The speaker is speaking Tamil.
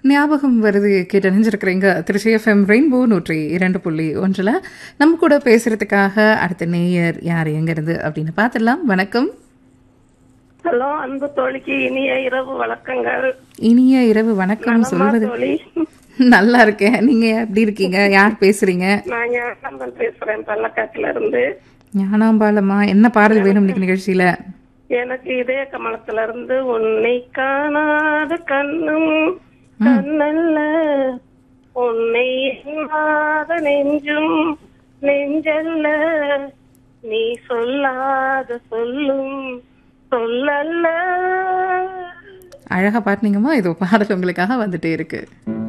ஞாபகம் வருது கேட்டு அணிஞ்சிருக்கிறீங்க திருச்சி எஃப்எம் ரெயின்போ நூற்றி இரண்டு புள்ளி ஒன்றில் நம்ம கூட பேசுறதுக்காக அடுத்த நேயர் யார் எங்கிருந்து அப்படின்னு பார்த்துடலாம் வணக்கம் ஹலோ அன்பு தோழிக்கு இனிய இரவு வணக்கங்கள் இனிய இரவு வணக்கம் நலமா சொல்வது தோழி நல்லா இருக்கேன் நீங்க எப்படி இருக்கீங்க யார் பேசுறீங்க நான் ஞானம்பன் பேசுறேன் பள்ளக்காட்டுல இருந்து ஞானாம்பாலம்மா என்ன பாடல் வேணும் இன்னைக்கு நிகழ்ச்சியில எனக்கு இதே கமலத்துல இருந்து உன்னை காணாத கண்ணும் கண்ணல்ல உன்னை எண்ணாத நெஞ்சும் நெஞ்சல்ல நீ சொல்லாத சொல்லும் சொல்லல்ல அழகா பாட்டுனீங்கம்மா இது பாடல் உங்களுக்காக வந்துட்டே இருக்கு